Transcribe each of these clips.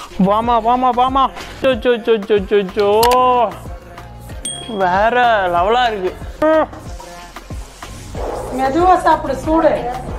வாமா வாமா வாமா so so so so so so வேற லெவலாக இருக்கு மெதுவா சாப்பிடு சூடு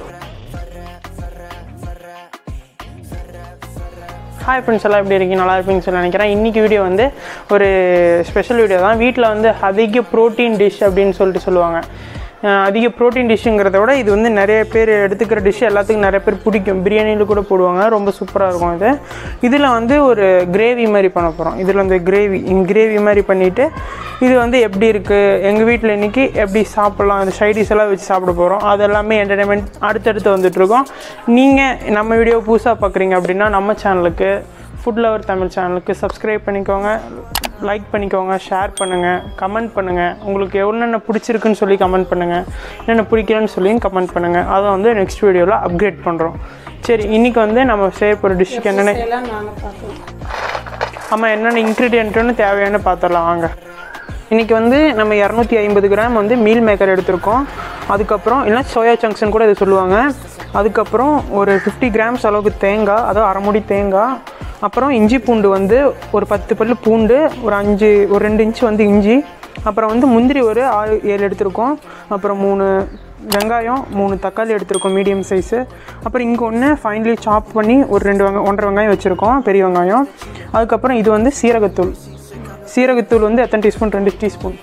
ஹாய் ஃப்ரெண்ட்ஸ் எல்லாம் எப்படி இருக்கீங்க நல்லா இருப்பீங்கன்னு சொல்லி நினைக்கிறேன் இன்றைக்கி வீடியோ வந்து ஒரு ஸ்பெஷல் வீடியோ தான் வீட்டில் வந்து அதிக ப்ரோட்டீன் டிஷ் அப்படின்னு சொல்லிட்டு சொல்லுவாங்க அஹ் அதிக ப்ரோட்டீன் டிஷ்ஷுங்கிறத விட இது வந்து நிறைய பேர் எடுத்துக்கிற டிஷ் எல்லாத்துக்கும் நிறைய பேர் பிடிக்கும் பிரியாணியில் கூட போடுவாங்க ரொம்ப சூப்பராக இருக்கும் இது இதில் வந்து ஒரு கிரேவி மாதிரி பண்ண போகிறோம் இதில் வந்து கிரேவி கிரேவி மாதிரி பண்ணிவிட்டு இது வந்து எப்படி இருக்குது எங்கள் வீட்டில் இன்றைக்கி எப்படி சாப்பிட்லாம் அந்த சைடிஸ் எல்லாம் வச்சு சாப்பிட போகிறோம் அது எல்லாமே என்டர்டைன்மெண்ட் அடுத்தடுத்து வந்துட்டுருக்கோம் நீங்கள் நம்ம வீடியோ புதுசாக பார்க்குறீங்க அப்படின்னா நம்ம சேனலுக்கு ஃபுட் லவர் தமிழ் சேனலுக்கு சப்ஸ்கிரைப் பண்ணிக்கோங்க லைக் பண்ணிக்கோங்க ஷேர் பண்ணுங்கள் கமெண்ட் பண்ணுங்கள் உங்களுக்கு என்னென்ன பிடிச்சிருக்குன்னு சொல்லி கமெண்ட் பண்ணுங்கள் என்னென்ன பிடிக்கலன்னு சொல்லியும் கமெண்ட் பண்ணுங்கள் அதை வந்து நெக்ஸ்ட் வீடியோவில் அப்கிரேட் பண்ணுறோம் சரி இன்றைக்கி வந்து நம்ம செய்ய போகிற டிஷ்ஷுக்கு என்னென்ன எல்லாம் நாங்க பார்க்கலாம் ஆமாம் என்னென்ன இன்க்ரீடியன்ட்டுன்னு தேவையான பார்த்துடலாம் வாங்க இன்றைக்கி வந்து நம்ம இரநூத்தி ஐம்பது கிராம் வந்து மீல் மேக்கர் எடுத்திருக்கோம் அதுக்கப்புறம் இல்லை சோயா சங்க்ஷன் கூட இது சொல்லுவாங்க அதுக்கப்புறம் ஒரு ஃபிஃப்டி கிராம்ஸ் அளவுக்கு தேங்காய் அதாவது அரை மூடி தேங்காய் அப்புறம் இஞ்சி பூண்டு வந்து ஒரு பத்து பல்லு பூண்டு ஒரு அஞ்சு ஒரு ரெண்டு இன்ச்சு வந்து இஞ்சி அப்புறம் வந்து முந்திரி ஒரு ஆறு ஏழு எடுத்திருக்கோம் அப்புறம் மூணு வெங்காயம் மூணு தக்காளி எடுத்திருக்கோம் மீடியம் சைஸு அப்புறம் இங்கே ஒன்று ஃபைனலி சாப் பண்ணி ஒரு ரெண்டு வெங்காயம் ஒன்றரை வெங்காயம் வச்சுருக்கோம் பெரிய வெங்காயம் அதுக்கப்புறம் இது வந்து சீரகத்தூள் சீரகத்தூள் வந்து எத்தனை டீஸ்பூன் ரெண்டு டீஸ்பூன்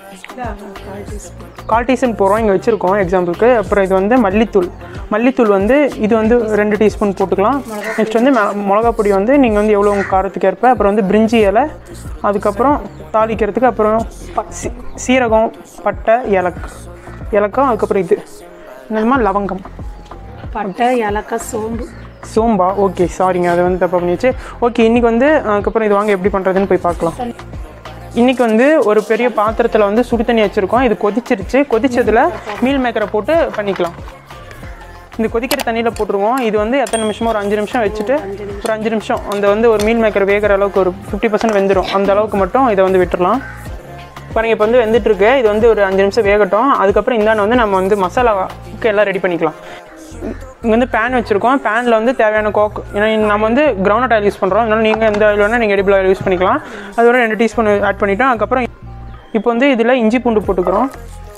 கால் டீஸ்பூன் போகிறோம் இங்கே வச்சுருக்கோம் எக்ஸாம்பிளுக்கு அப்புறம் இது வந்து மல்லித்தூள் மல்லித்தூள் வந்து இது வந்து ரெண்டு டீஸ்பூன் போட்டுக்கலாம் நெக்ஸ்ட் வந்து மிள- மிளகா பொடி வந்து நீங்கள் வந்து எவ்வளோ உங்கள் காரத்துக்கு ஏற்ப அப்புறம் வந்து பிரிஞ்சி இலை அதுக்கப்புறம் தாளிக்கிறதுக்கு அப்புறம் ப- சீ- சீரகம் பட்டை ஏலக் ஏலக்காய் அதுக்கப்புறம் இது என்னதுமா லவங்கம் பட்டை ஏலக்காய் சோம்பு சோம்பா ஓகே சாரிங்க அது வந்து தப்பாக பண்ணிச்சு ஓகே இன்றைக்கி வந்து அதுக்கப்புறம் இது வாங்க எப்படி பண்ணுறதுன்னு போய் பார்க்கலாம் இன்றைக்கி வந்து ஒரு பெரிய பாத்திரத்தில் வந்து சுடு தண்ணி வச்சுருக்கோம் இது கொதிச்சிருச்சு கொதிச்சதில் மீல் மேக்கரை போட்டு பண்ணிக்கலாம் இந்த கொதிக்கிற தண்ணியில் போட்டுருவோம் இது வந்து எத்தனை நிமிஷமோ ஒரு அஞ்சு நிமிஷம் வச்சுட்டு ஒரு அஞ்சு நிமிஷம் அந்த வந்து ஒரு மீல் மேக்கர் வேகிற அளவுக்கு ஒரு ஃபிஃப்டி பர்சன்ட் வெந்துடும் அந்த அளவுக்கு மட்டும் இதை வந்து விட்டுறலாம் பாருங்க இப்போ வந்து வெந்துட்டுருக்கு இது வந்து ஒரு அஞ்சு நிமிஷம் வேகட்டும் அதுக்கப்புறம் இந்தாண்ட வந்து நம்ம வந்து மசாலாவுக்கு எல்லாம் ரெடி பண்ணிக்கலாம் இங்கே வந்து பேன் வச்சுருக்கோம் பேனில் வந்து தேவையான கோக் ஏன்னா நம்ம வந்து கிரவுண்ட் ஆயில் யூஸ் பண்ணுறோம் அதனால நீங்கள் எந்த ஆயில் வேணால் நீங்கள் எடிபிள் ஆயில் யூஸ் பண்ணிக்கலாம் அதோட ரெண்டு டீஸ்பூன் ஆட் பண்ணிட்டோம் அதுக்கப்புறம் இப்போ வந்து இதில் இஞ்சி பூண்டு போட்டுக்கிறோம்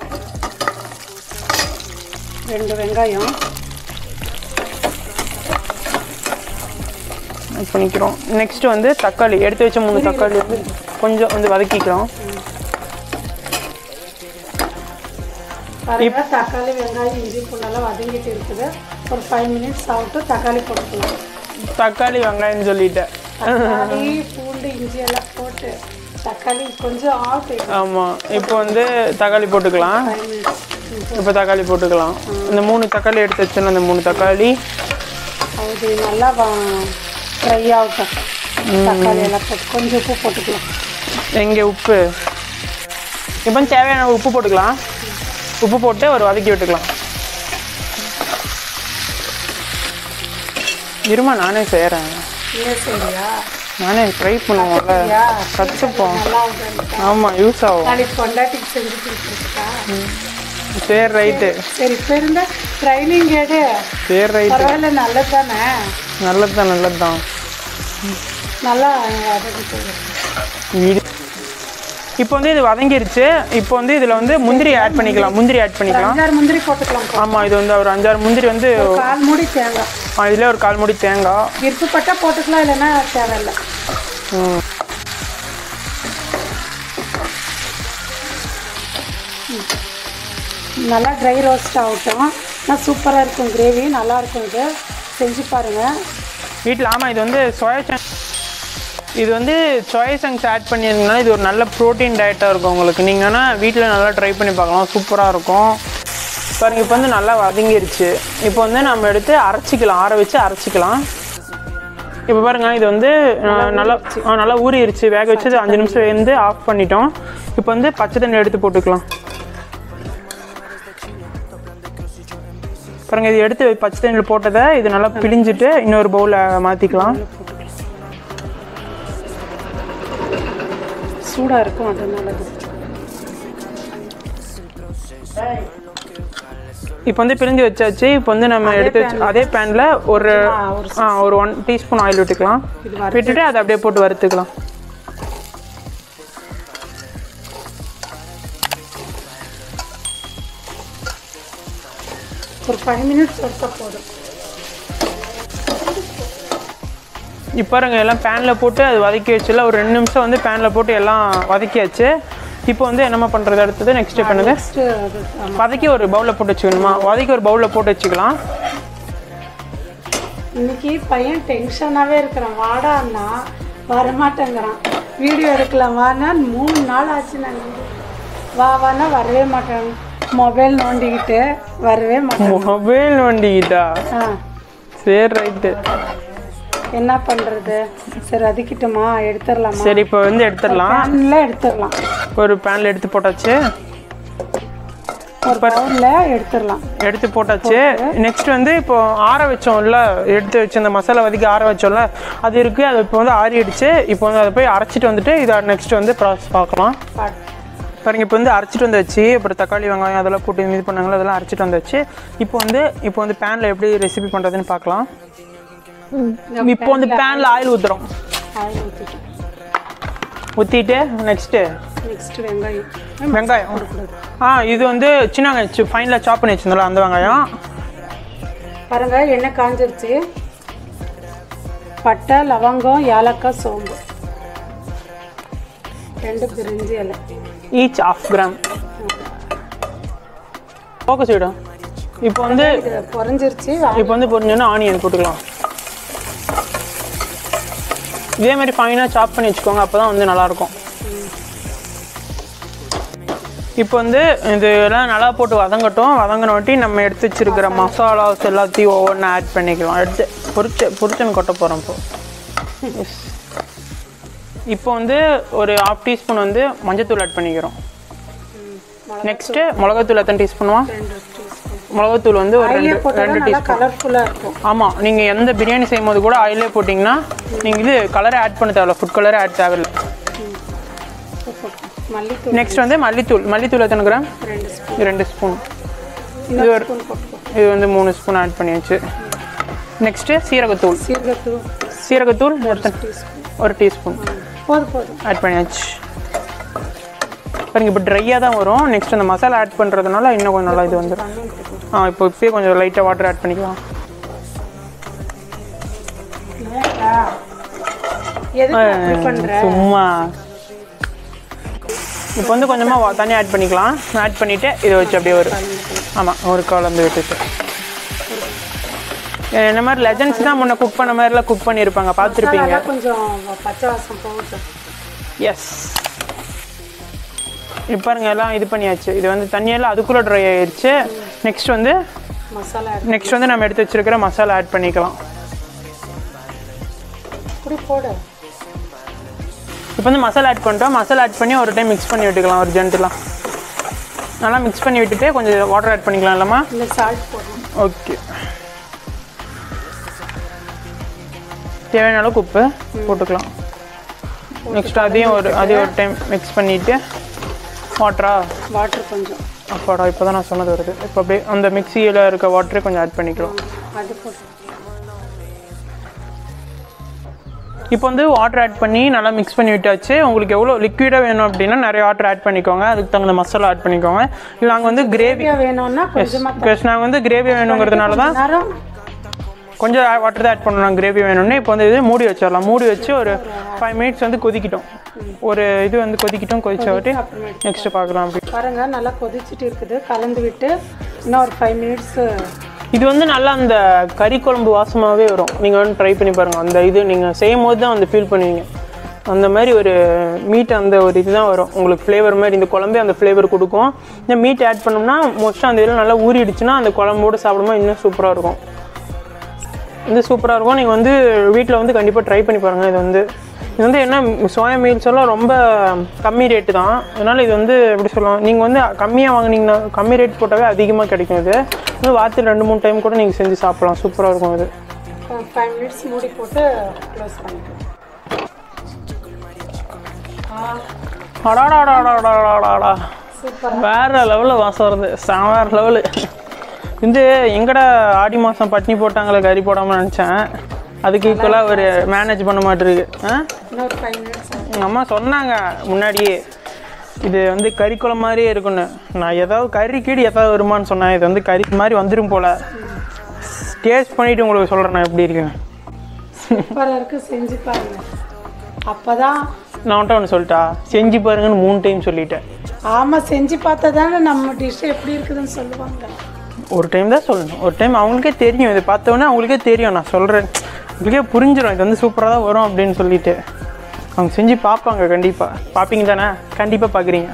ரெண்டு வெங்காயம் ஆட் பண்ணிக்கிறோம் நெக்ஸ்ட் வந்து தக்காளி எடுத்து வச்ச மூணு தக்காளி வந்து கொஞ்சம் வந்து வதக்கிக்கிறோம் பாருங்க தக்காளி வெங்காயம் இஞ்சி பூண்டெல்லாம் வதங்கிட்டு இருக்குது ஒரு ஃபைவ் மினிட்ஸ் ஆகட்டும் தக்காளி போட்டுக்கலாம் தக்காளி வெங்காயம்னு சொல்லிட்டேன் தக்காளி பூண்டு இஞ்சி எல்லாம் போட்டு தக்காளி கொஞ்சம் ஆகட்டும் ஆமாம் இப்போ வந்து தக்காளி போட்டுக்கலாம் ஃபைவ் மினிட்ஸ் இப்போ தக்காளி போட்டுக்கலாம் இந்த மூணு தக்காளி எடுத்து வச்சோன்னா அந்த மூணு தக்காளி அது நல்லா ஃப்ரை ஆகட்டும் தக்காளி எல்லாம் போட்டு கொஞ்சம் உப்பு போட்டுக்கலாம் எங்கே உப்பு இப்போ தேவையான உப்பு போட்டுக்கலாம் உப்பு போட்டு ஒரு வதக்கி விட்டுக்கலாம் இருமா நானே செய்கிறேன் ஏன் சரியா நானே ட்ரை பண்ணுவோம்ல யா கற்றுப்போம் நல்லா ஆகுது ஆமாம் யூஸ் ஆகும் நாளைக்கு பொண்டாட்டிக்கு செஞ்சு கொடுத்துருக்கா சரி ரைட்டு சரி இப்போ இருந்த ட்ரைனிங் எடு சரி ரைட்டு பரவாயில்ல நல்லது தானே நல்லது தான் நல்லது தான் நல்லா வதக்கிட்டு வீடு இப்போ வந்து இது வதங்கிருச்சு இப்போ வந்து இதில் வந்து முந்திரி ஆட் பண்ணிக்கலாம் முந்திரி ஆட் பண்ணிக்கலாம் அஞ்சாறு முந்திரி போட்டுக்கலாம் ஆமாம் இது வந்து ஒரு அஞ்சாறு முந்திரி வந்து கால் மூடி தேங்காய் ஆ, இதுல ஒரு கால் மூடி தேங்காய் விருப்பப்பட்டா போட்டுக்கலாம் இல்லைன்னா தேவையில்லை ம். நல்லா ட்ரை ரோஸ்ட் ஆகட்டும் ஆனால் சூப்பராக இருக்கும் கிரேவி நல்லா இருக்கும் இது செஞ்சு பாருங்கள் வீட்டில் ஆமாம் இது வந்து சோயா சங்க் இது வந்து சோயா சங்க்ஸ் ஆட் பண்ணியிருந்தனால இது ஒரு நல்ல ப்ரோட்டீன் டயட்டாக இருக்கும் உங்களுக்கு நீங்கள் வேணால் வீட்டில் நல்லா ட்ரை பண்ணி பார்க்கலாம் சூப்பராக இருக்கும் பாருங்க இப்போ வந்து நல்லா வதங்கிருச்சு இப்போ வந்து நம்ம எடுத்து அரைச்சிக்கலாம் ஆற வச்சு அரைச்சிக்கலாம் இப்போ பாருங்க இது வந்து அஹ், நல்லா ஆ, நல்லா ஊறிடுச்சு வேக வச்சு இது அஞ்சு நிமிஷம் வெந்து ஆஃப் பண்ணிட்டோம் இப்போ வந்து பச்சை தண்ணி எடுத்து போட்டுக்கலாம் பாருங்க இது எடுத்து பச்சை தண்ணியில் போட்டதை இது நல்லா பிழிஞ்சிட்டு இன்னொரு பவுலில் மாற்றிக்கலாம் சூடாக இருக்கும் அது நல்லது இப்போ வந்து பிரிஞ்சு வச்சாச்சு இப்போ வந்து நம்ம எடுத்து வச்சு அதே பேனில் ஒரு ஆ ஒரு ஒன் டீஸ்பூன் ஆயில் விட்டுக்கலாம் இது வர விட்டுட்டு அதை அப்படியே போட்டு வறுத்துக்கலாம் ஒரு ஃபைவ் மினிட்ஸ் வறுத்தா போதும் இப்போ பாருங்க எல்லாம் பேனில் போட்டு அது வதக்கி வச்சுல ஒரு ரெண்டு நிமிஷம் வந்து பேனில் போட்டு எல்லாம் வதக்கியாச்சு இப்போ வந்து என்னம்மா பண்ணுறது அடுத்தது நெக்ஸ்ட் ஸ்டெப் என்னது நெக்ஸ்ட்டு அது ஆமா. வதக்கி ஒரு பவுலில் போட்டு வச்சுக்கணுமா வதக்கி ஒரு பவுலில் போட்டு வச்சுக்கலாம் இன்னைக்கு பையன் டென்ஷனாகவே இருக்கிறான் வாடான்னா வரமாட்டேங்கிறான் வீடியோ எடுக்கலாமான்னா மூணு நாள் ஆச்சு நாங்கள் வா வான்னா வரவே மாட்டேன் மொபைல் நோண்டிக்கிட்டு வரவே மாட்டேன் மொபைல் வண்டிக்கிட்டா ஆ சரி ரைட்டு என்ன பண்ணுறது சரி அதுக்கிட்டமா எடுத்துடலாமா சரி இப்போ வந்து எடுத்துடலாம் பேனில் எடுத்துடலாம் ஒரு பேனில் எடுத்து போட்டாச்சு ஒரு பவுலில் எடுத்துடலாம் எடுத்து போட்டாச்சு நெக்ஸ்ட் வந்து இப்போ ஆற வச்சோம்ல எடுத்து வச்சு அந்த மசாலா வதக்கி ஆற வச்சோம்ல அது இருக்குது அது இப்போ வந்து ஆறிடுச்சு இப்போ வந்து அதை போய் அரைச்சிட்டு வந்துட்டு இதை நெக்ஸ்ட் வந்து ப்ராசஸ் பார்க்கலாம் பாட்டு பாருங்க இப்போ வந்து அரைச்சிட்டு வந்தாச்சு அப்புறம் தக்காளி வெங்காயம் அதெல்லாம் போட்டு இது பண்ணாங்களோ அதெல்லாம் அரைச்சிட்டு வந்தாச்சு இப்போ வந்து இப்போ வந்து பேனில் எப்படி ரெசிபி பண்ணுறதுன்னு பார்க்கலாம் இப்போ வந்து பேனில் ஆயில் ஊற்றுறோம் ஆயில் ஊற்றிட்டு ஊற்றிட்டு நெக்ஸ்ட்டு நெக்ஸ்ட் வெங்காயம் வெங்காயம் ஆ இது வந்து சின்ன வெங்காயம் ஃபைனலாக சாப் பண்ணி வச்சிருந்தோம்ல அந்த வெங்காயம் பாருங்க எண்ணெய் காஞ்சிருச்சு பட்டை லவங்கம் ஏலக்காய் சோம்பு ரெண்டு பிரிஞ்சி இலை ஈச் ஆஃப் கிராம் ஃபோக்கஸ் விடும் இப்போ வந்து இது பொரிஞ்சிருச்சு இப்போ வந்து பொரிஞ்சோன்னா ஆனியன் போட்டுக்கலாம் இதே மாதிரி ஃபைனாக சாப் பண்ணி வச்சுக்கோங்க அப்போ தான் வந்து நல்லாயிருக்கும் இப்போ வந்து இது எல்லாம் நல்லா போட்டு வதங்கட்டும் வதங்கினவாட்டி நம்ம எடுத்து வச்சிருக்கிற மசாலாஸ் எல்லாத்தையும் ஒவ்வொன்றா ஆட் பண்ணிக்கலாம் எடுத்து பொரிச்ச பொரிச்சன் கொட்ட போகிறோம் இப்போ Yes. இப்போ வந்து ஒரு ஹாஃப் டீஸ்பூன் வந்து மஞ்சத்தூள் ஆட் பண்ணிக்கிறோம் நெக்ஸ்ட்டு மிளகாத்தூள் எத்தனை டீஸ்பூன்வா ரெண்டு டீஸ்பூன் மிளகாத்தூள் வந்து ஒரு ஆயிலே ரெண்டு போட்டால் ரெண்டு நல்லா கலர்ஃபுல்லாக இருக்கும் ஆமாம் நீங்கள் எந்த பிரியாணி செய்யும் போது கூட ஆயிலே போட்டிங்கன்னா நீங்கள் இது கலரை ஆட் பண்ண தேவையில்ல ஃபுட் கலரே ஆட் தேவையில்ல மல்லித்தூள் நெக்ஸ்ட் வந்து மல்லித்தூள் மல்லித்தூள் எத்தனை கிராம் ரெண்டு ஸ்பூன் ரெண்டு ஸ்பூன் இன்னொரு ஸ்பூன் போட்டுக்கோ இது வந்து மூணு ஸ்பூன் ஆட் பண்ணியாச்சு நெக்ஸ்ட்டு சீரகத்தூள் சீரகத்தூள் சீரகத்தூள் எத்தனை டீஸ்பூன் ஒரு டீஸ்பூன் போதும் போதும் ஆட் பண்ணியாச்சு பாருங்க இப்போ ட்ரையாக தான் வரும் நெக்ஸ்ட் அந்த மசாலா ஆட் பண்ணுறதுனால இன்னும் கொஞ்சம் நல்லா இது வந்துடும் ஆ இப்போ இப்போயே கொஞ்சம் லைட்டாக வாட்டர் ஆட் பண்ணிக்கலாம் எதுக்கு அப்படி பண்ற சும்மா இப்போ வந்து கொஞ்சமாக தண்ணி ஆட் பண்ணிக்கலாம் ஆட் பண்ணிவிட்டு இதை வச்சு அப்படியே ஒரு ஆமாம் ஒரு கலந்து விட்டுட்டு இந்த மாதிரி லெஜன்ஸ் தான் முன்ன குக் பண்ண மாதிரிலாம் குக் பண்ணியிருப்பாங்க பார்த்துருப்பீங்க அதெல்லாம் கொஞ்சம் பச்சை வாசம் போகட்டும் எஸ் இப்போ பாருங்க எல்லாம் இது பண்ணியாச்சு இது வந்து தண்ணியெல்லாம் அதுக்குள்ளே ட்ரை ஆயிடுச்சு நெக்ஸ்ட் வந்து மசாலா நெக்ஸ்ட் வந்து நம்ம எடுத்து வச்சிருக்கிற மசாலா ஆட் பண்ணிக்கலாம் இப்படி போடு இப்போ வந்து மசாலா ஆட் பண்ணிட்டோம் மசாலா ஆட் பண்ணி ஒரு டைம் மிக்ஸ் பண்ணி விட்டுக்கலாம் ஒரு ஜென்டெலாம் நல்லா மிக்ஸ் பண்ணி விட்டுட்டு கொஞ்சம் வாட்டர் ஆட் பண்ணிக்கலாம் இல்லாமா இந்த சால்ட் போடணும் ஓகே தேவையான அளவுக்கு உப்பு போட்டுக்கலாம் நெக்ஸ்ட் அதையும் ஒரு அதையும் ஒரு டைம் மிக்ஸ் பண்ணிவிட்டு வாட்டரா வாட்டர் கொஞ்சம் அப்பாடா இப்போ தான் நான் சொன்னது வருது இப்போ அப்படியே அந்த மிக்சியில் இருக்க வாட்டரே கொஞ்சம் ஆட் பண்ணிக்கலாம் அது போட்டு இப்போ வந்து வாட்டர் ஆட் பண்ணி நல்லா மிக்ஸ் பண்ணி விட்டாச்சு உங்களுக்கு எவ்வளோ லிக்விடாக வேணும் அப்படின்னா நிறைய வாட்டர் ஆட் பண்ணிக்கோங்க அதுக்கு தகுந்த மசாலா ஆட் பண்ணிக்கோங்க இல்லை நாங்கள் வந்து கிரேவி கிரேவியா வேணும்னா கொஞ்சமா பிளஸ் நாங்கள் வந்து கிரேவி வேணுங்கிறதுனால தான் நேரம் கொஞ்சம் வாட்டர் தான் ஆட் பண்ணலாம் கிரேவி வேணும்னு இப்போ வந்து இது மூடி வச்சிடலாம் மூடி வச்சு ஒரு ஃபைவ் மினிட்ஸ் வந்து கொதிக்கிட்டோம் ஒரு இது வந்து கொதிக்கிட்டோம் கொதிச்ச வாட்டி அப்புறமேட்டு நெக்ஸ்ட் பார்க்கலாம் அப்படி பாருங்க நல்லா கொதிச்சுட்டு இருக்குது கலந்து விட்டு இன்னும் ஒரு ஃபைவ் மினிட்ஸ் இது வந்து நல்லா அந்த கறி குழம்பு வாசமாகவே வரும் நீங்கள் வந்து ட்ரை பண்ணி பாருங்கள் அந்த இது நீங்கள் செய்யும் போது தான் வந்து ஃபீல் பண்ணுவீங்க அந்த மாதிரி ஒரு மீட் அந்த ஒரு இதுதான் வரும் உங்களுக்கு ஃப்ளேவர் மாதிரி இந்த குழம்பே அந்த ஃப்ளேவர் கொடுக்கும் இந்த மீட் ஆட் பண்ணோம்னா மோஸ்ட்டாக அந்த இதில் நல்லா ஊறிடுச்சுன்னா அந்த குழம்போடு சாப்பிடும்போது இன்னும் சூப்பராக இருக்கும் இது சூப்பராக இருக்கும் நீங்கள் வந்து வீட்டில் வந்து கண்டிப்பாக ட்ரை பண்ணி பாருங்கள் இது வந்து இது வந்து என்ன சோயா மீல்ஸ் எல்லாம் ரொம்ப கம்மி ரேட்டு தான் அதனால் இது வந்து எப்படி சொல்லலாம் நீங்கள் வந்து கம்மியாக வாங்குனீங்கன்னா கம்மி ரேட் போட்டாவே அதிகமாக கிடைக்கும் இது இது வாரத்தில் ரெண்டு மூணு டைம் கூட நீங்கள் செஞ்சு சாப்பிடலாம் சூப்பராக இருக்கும் இது ஃபைவ் மினிட்ஸ் மூடி போட்டு க்ளோஸ் பண்ணிக்கலாம் அடாடாடாடாடாடாடா சூப்பர் வேற லெவலில் வாசம் வருது செம வேற லெவலு வந்து எங்கடா ஆடி மாதம் பட்னி போட்டாங்களே கறி போடாமல் நினச்சேன் அதுக்கு ஈக்குவலாக ஒரு மேனேஜ் பண்ண மாட்டிருக்கு ஆ இன்னொரு ஃபைவ் மினிட்ஸ் எங்கள் அம்மா சொன்னாங்க முன்னாடியே இது வந்து கறி குழம்பு மாதிரியே இருக்குன்னு நான் ஏதாவது கறி கீடி ஏதாவது வருமான்னு சொன்னேன் இது வந்து கறி மாதிரி வந்துடும் போல் டேஸ்ட் பண்ணிவிட்டு உங்களுக்கு சொல்கிறேன் நான் எப்படி இருக்குன்னு சூப்பராக இருக்கு செஞ்சு பாருங்க அப்பதான் நான் வந்துட்டு ஒன்று சொல்லிட்டா செஞ்சு பாருங்கன்னு மூணு டைம் சொல்லிட்டேன் ஆமா செஞ்சு பார்த்தா தானே நம்ம டிஷ் எப்படி இருக்குதுன்னு சொல்லுவாங்க ஒரு டைம் தான் சொல்லணும் ஒரு டைம் அவங்களுக்கே தெரியும் இதை பார்த்தோன்னே அவங்களுக்கே தெரியும் நான் சொல்கிறேன் உங்களுக்கே புரிஞ்சிடும் இது வந்து சூப்பராக தான் வரும் அப்படின்னு சொல்லிட்டு அவங்க செஞ்சு பார்ப்பாங்க கண்டிப்பாக பார்ப்பீங்க தானே கண்டிப்பாக பார்க்குறீங்க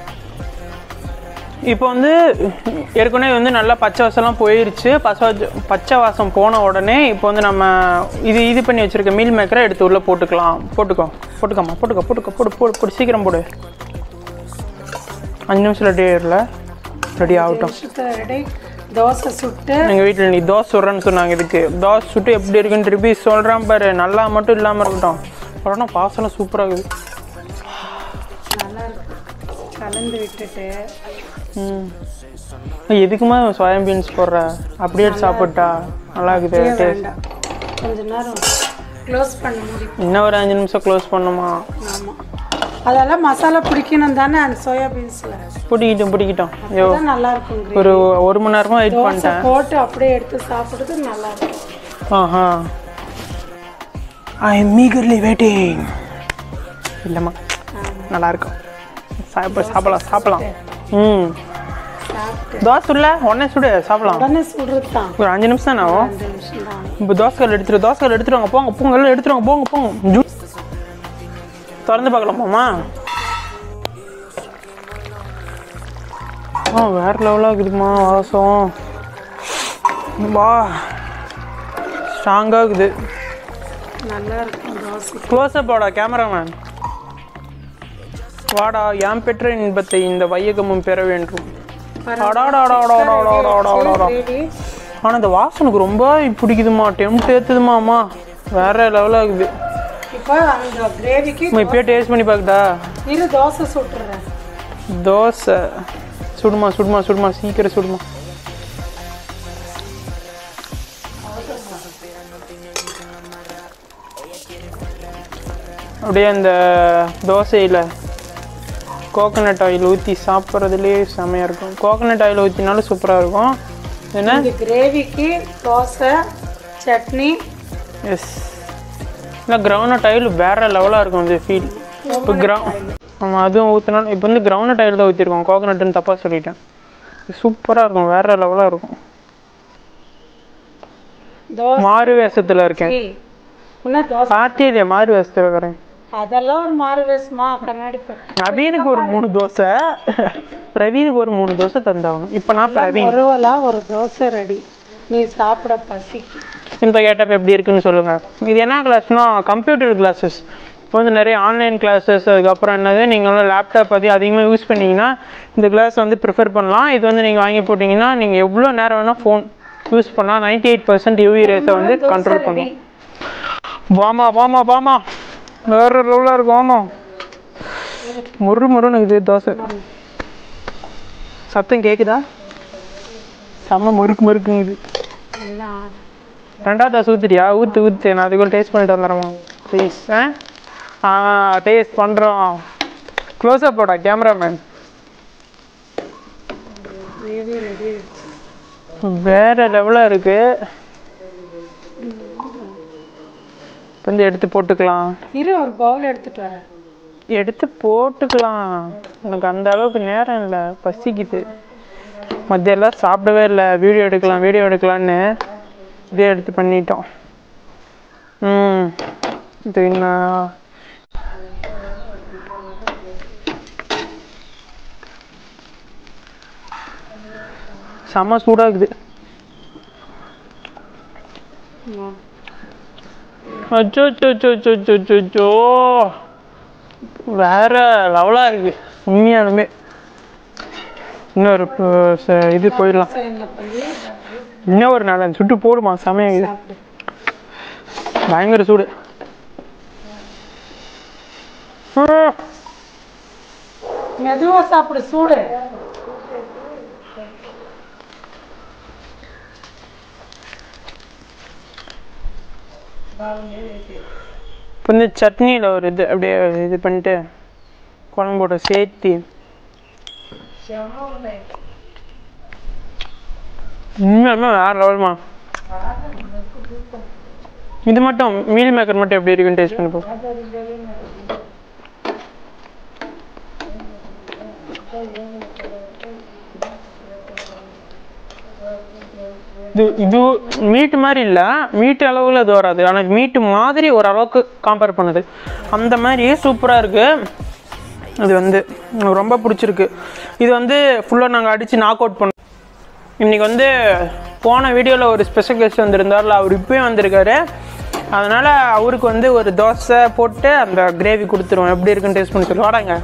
இப்போ வந்து ஏற்கனவே வந்து நல்லா பச்சை வாசம்லாம் போயிருச்சு பச்சை வாசம் பச்சை வாசம் போன உடனே இப்போ வந்து நம்ம இது இது பண்ணி வச்சுருக்க மீல் மேக்கரை எடுத்து உள்ளே போட்டுக்கலாம் போட்டுக்கோ போட்டுக்கோமா போட்டுக்கோ போட்டுக்கோ போடு போடு போடு சீக்கிரம் போடு அஞ்சு நிமிஷம் ரெடி ஆயிடல ரெடி ஆகட்டும் ரெடி தோசை சுட்டு எங்கள் வீட்டில் நீ தோசை சுடுறேன்னு சொன்னாங்க இதுக்கு தோசை சுட்டு எப்படி இருக்குன்னு திருப்பி சொல்கிறேன் பாரு நல்லா மட்டும் இல்லாமல் இருக்கட்டும் உடனே பாசனம் சூப்பராக இருக்குது நல்லா இருக்கு கலந்து விட்டுட்டு ம் எதுக்குமா சோயா பீன்ஸ் போடுற அப்படியே எடுத்து சாப்பிட்டா நல்லா இருக்குது டேஸ்ட் வேண்டாம் கொஞ்ச நேரம் க்ளோஸ் பண்ண முடியும் இன்னும் ஒரு அஞ்சு நிமிஷம் க்ளோஸ் பண்ணுமா ஆமாம் அதெல்லாம் மசாலா பிடிக்கணும் தானே அந்த சோயா பீன்ஸில் பிடிக்கிட்டோம் பிடிக்கிட்டோம் ஐயோ தான் நல்லா இருக்கும் gravy. ஒரு ஒரு மணி நேரமாக வெயிட் தோசை பண்ணிட்டேன் போட்டு அப்படியே எடுத்து சாப்பிடுறது நல்லா இருக்கும் ஆஹா ஐ எம் மீகர்லி வெயிட்டிங் இல்லைம்மா நல்லா இருக்கும் சாப்பிட சாப்பிடலாம் சாப்பிடலாம் ம் சாப்பிட்டு தோசை சுடல உடனே சுடு சாப்பிடலாம் உடனே சுடுறது தான் ஒரு அஞ்சு நிமிஷம் தானே ஆகும் அஞ்சு நிமிஷம் தான் இப்போ தோசைக்கல் எடுத்துரு தோசைக்கல் எடுத்துருவாங்க போங்க போங்க எல்லாம் எடுத்துருவாங்க போங்க போங்க ஜூஸ் திறந்து பார்க்கலாமாம்மா ஆ வேற லெவலாக இருக்குதுமா வாசம் வா ஸ்ட்ராங்காக இருக்குது நல்லா இருக்கும் தோசை க்ளோஸ்அப் வாடா கேமராமேன் வாடா யாம் பெற்ற இன்பத்தை இந்த வையகமும் பெற வேண்டும் அடாடாடாடாடாடாடாடாடா. gravy. ஆனால் இந்த வாசனுக்கு ரொம்ப பிடிக்குதுமா டெம்ட் ஏற்றுதுமா அம்மா வேற லெவலாக இருக்குது இப்போ அந்த கிரேவிக்கு அம்மா இப்பயே டேஸ்ட் பண்ணி பார்க்கட்டா இரு தோசை சுட்டுறேன் தோசை சுடுமா சுடுமா சுடுமா சீக்கிரம் சுடுமா அப்படியே அந்த தோசையில் கோகனட் ஆயில் ஊற்றி சாப்பிட்றதுலேயே செமையாக இருக்கும் கோகனட் ஆயில் ஊற்றினாலும் சூப்பராக இருக்கும் என்ன இந்த கிரேவிக்கு தோசை சட்னி எஸ் இல்லை கிரவுண்ட் ஆயில் வேற லெவலாக இருக்கும் அந்த ஃபீல் இப்போ கிரவு ஆமாம் அதுவும் ஊற்றினாலும் இப்போ வந்து கிரவுண்ட் ஆயில் தான் ஊற்றிருக்கோம் கோகனட்டுன்னு தப்பாக சொல்லிட்டேன் சூப்பராக இருக்கும் வேற லெவலாக இருக்கும் தோசை மாறு வேஷத்தில் இருக்கேன் இன்னும் தோசை பார்த்தே இல்லையா மாறு வேஷத்தில் இருக்கிறேன் அதெல்லாம் ஒரு மாறு வேஷமா கண்ணாடி பா- பிரவீனுக்கு ஒரு மூணு தோசை பிரவீனுக்கு ஒரு மூணு தோசை தந்தாகணும் இப்போ நான் பிரவீன் ஒருவலா ஒரு தோசை ரெடி நீ சாப்பிட பசிக்கு இந்த கேட்டப் எப்படி இருக்குன்னு சொல்லுங்கள் இது என்ன கிளாஸ்னா கம்ப்யூட்டர் கிளாஸஸ் இப்போ வந்து நிறைய ஆன்லைன் கிளாஸஸ் அதுக்கப்புறம் என்னது நீங்கள் வந்து லேப்டாப் பற்றி அதிகமாக யூஸ் பண்ணீங்கன்னா இந்த கிளாஸ் வந்து ப்ரிஃபர் பண்ணலாம் இது வந்து நீங்கள் வாங்கி போட்டிங்கன்னா நீங்கள் எவ்வளோ நேரம் வேணால் ஃபோன் யூஸ் பண்ணலாம் நைன்டி எயிட் பர்சன்ட் யூவி ரேஸை வந்து கண்ட்ரோல் பண்ணும் வாமா வாமா வாமா வேற லெவலாக இருக்கும் வாமா முறு முருன்னு இது தோசை சத்தம் கேட்குதா செம்ம முறுக்கு முறுக்குங்குது எல்லாம் ரெண்டாவது தோசை ஊத்துறியா ஊத்து ஊத்து நான் அதுக்குள்ள டேஸ்ட் பண்ணிட்டு வந்துடுறேம்மா ப்ளீஸ் ஆ ஆ டேஸ்ட் பண்ணுறோம் க்ளோஸ்அப் போடா கேமராமேன் கிரேவி ரெடி வேற லெவலாக இருக்கு இப்ப வந்து எடுத்து போட்டுக்கலாம் இரு ஒரு பவுல் எடுத்துட்டு வரேன் எடுத்து போட்டுக்கலாம் எனக்கு அந்த அளவுக்கு நேரம் இல்லை பசிக்குது மத்தியெல்லாம் சாப்பிடவே இல்லை வீடியோ எடுக்கலாம் வீடியோ எடுக்கலான்னு இதே எடுத்து பண்ணிட்டோம் ம் இது என்ன செம்ம சூடாக இருக்குது ம். அச்சோ அச்சோ அச்சோ அச்சோ அச்சோ அச்சோ, அச்சோ வேற லெவலாக இருக்கு உண்மையாலுமே இன்னொரு ப- ச- இது போயிடலாம் சைடில் பண்ணி இன்னும் ஒரு நாலஞ்சு சுட்டு போடுமா செமையாக இது சாப்பிடு பயங்கர சூடு ஆ, மெதுவா சாப்பிடு சூடு இப்போ வந்து சட்னியில் ஒரு இது அப்படியே இது பண்ணிட்டு குழம்போட சேர்த்து உண்மையாலுமே வேறு லெவல்மா இது மட்டும் மீல் மேக்கர் மட்டும் எப்படி இருக்குன்னு டேஸ்ட் பண்ணி போ இது இது மீட்டு மாதிரி இல்லை மீட்டு அளவில் இது வராது ஆனால் மீட்டு மாதிரி ஓரளவுக்கு கம்பேர் பண்ணுது அந்த மாதிரி சூப்பராக இருக்குது இது வந்து எனக்கு ரொம்ப பிடிச்சிருக்கு இது வந்து ஃபுல்லாக நாங்கள் அடித்து நாக் அவுட் பண்ணோம் இன்னைக்கு வந்து போன வீடியோவில் ஒரு ஸ்பெஷல் கெஸ்ட் வந்திருந்தார்ல அவர் இப்போயும் வந்திருக்காரு அதனால் அவருக்கு வந்து ஒரு தோசை போட்டு அந்த கிரேவி கொடுத்துருவோம் எப்படி இருக்குன்னு டேஸ்ட் பண்ணி சொல்லி வாடாங்க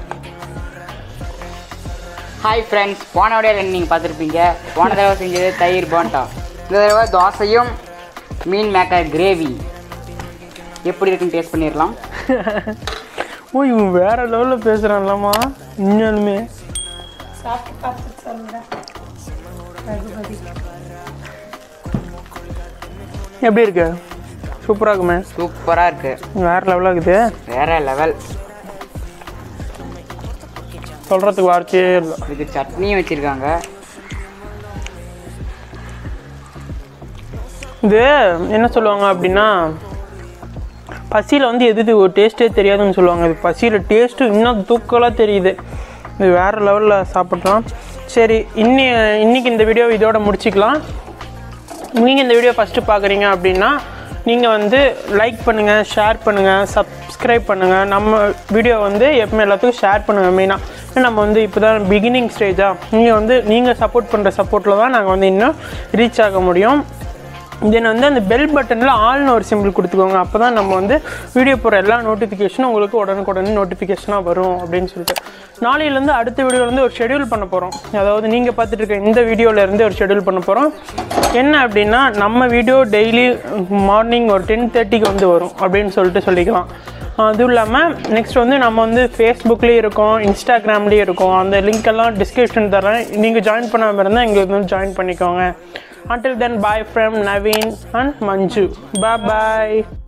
ஹாய் ஃப்ரெண்ட்ஸ் போன வீடியோவில் நீங்கள் பார்த்துருப்பீங்க போன தடவை செஞ்சது தயிர் போண்டா இந்த தடவை தோசையும் மீன் மேக்கர் கிரேவி எப்படி இருக்குன்னு டேஸ்ட் பண்ணிடலாம் ஓ இவன் வேற லெவலில் பேசுகிறான்லம்மா உண்மையாலுமே சாப்பிட்டு பார்த்துட்டு சொல்லுங்க ரகுபதி எப்படி இருக்கு சூப்பராக இருக்குமே சூப்பராக இருக்குது வேற லெவலாக இருக்குது வேற லெவல் சொல்கிறதுக்கு வார்த்தையே இல்லை இதுக்கு சட்னியும் வச்சுருக்காங்க இது என்ன சொல்லுவாங்க அப்படின்னா பசியில் வந்து எது இது ஒரு டேஸ்ட்டே தெரியாதுன்னு சொல்லுவாங்க இது பசியில் டேஸ்ட்டு இன்னும் தூக்கலாக தெரியுது இது வேறு லெவலில் சாப்பிட்றோம் சரி இன்னி இன்னைக்கு இந்த வீடியோ இதோட முடிச்சுக்கலாம் நீங்கள் இந்த வீடியோ ஃபஸ்ட்டு பார்க்குறீங்க அப்படின்னா நீங்கள் வந்து லைக் பண்ணுங்கள் ஷேர் பண்ணுங்கள் சப்ஸ்கிரைப் பண்ணுங்கள் நம்ம வீடியோ வந்து எப்பவுமே எல்லாத்துக்கும் ஷேர் பண்ணுங்கள் மெயினாக நம்ம வந்து இப்போ தான் பிகினிங் ஸ்டேஜாக நீங்கள் வந்து நீங்கள் சப்போர்ட் பண்ணுற சப்போர்ட்டில் தான் நாங்கள் வந்து இன்னும் ரீச் ஆக முடியும் தென் வந்து அந்த பெல் பட்டனில் ஆல்னு ஒரு சிம்பிள் கொடுத்துக்கோங்க அப்போ தான் நம்ம வந்து வீடியோ போகிற எல்லா நோட்டிஃபிகேஷனும் உங்களுக்கு உடனுக்குடனே நோட்டிஃபிகேஷனாக வரும் அப்படின்னு சொல்லிட்டு நாளையிலேருந்து அடுத்த வீடியோலேருந்து ஒரு ஷெடியூல் பண்ண போகிறோம் அதாவது நீங்கள் பார்த்துட்டு இருக்க இந்த வீடியோலேருந்து ஒரு ஷெடியூல் பண்ண போகிறோம் என்ன அப்படின்னா நம்ம வீடியோ டெய்லி மார்னிங் ஒரு டென் தேர்ட்டிக்கு வந்து வரும் அப்படின்னு சொல்லிட்டு சொல்லிக்கலாம் அதுவும் இல்லாமல் நெக்ஸ்ட் வந்து நம்ம வந்து ஃபேஸ்புக்லேயும் இருக்கோம் இன்ஸ்டாகிராம்லேயும் இருக்கோம் அந்த லிங்க் எல்லாம் டிஸ்கிரிப்ஷன் தரேன் நீங்கள் ஜாயின் பண்ணாமல் இருந்தால் இங்கே வந்து ஜாயின் பண்ணிக்கோங்க until then bye from naveen and manju bye bye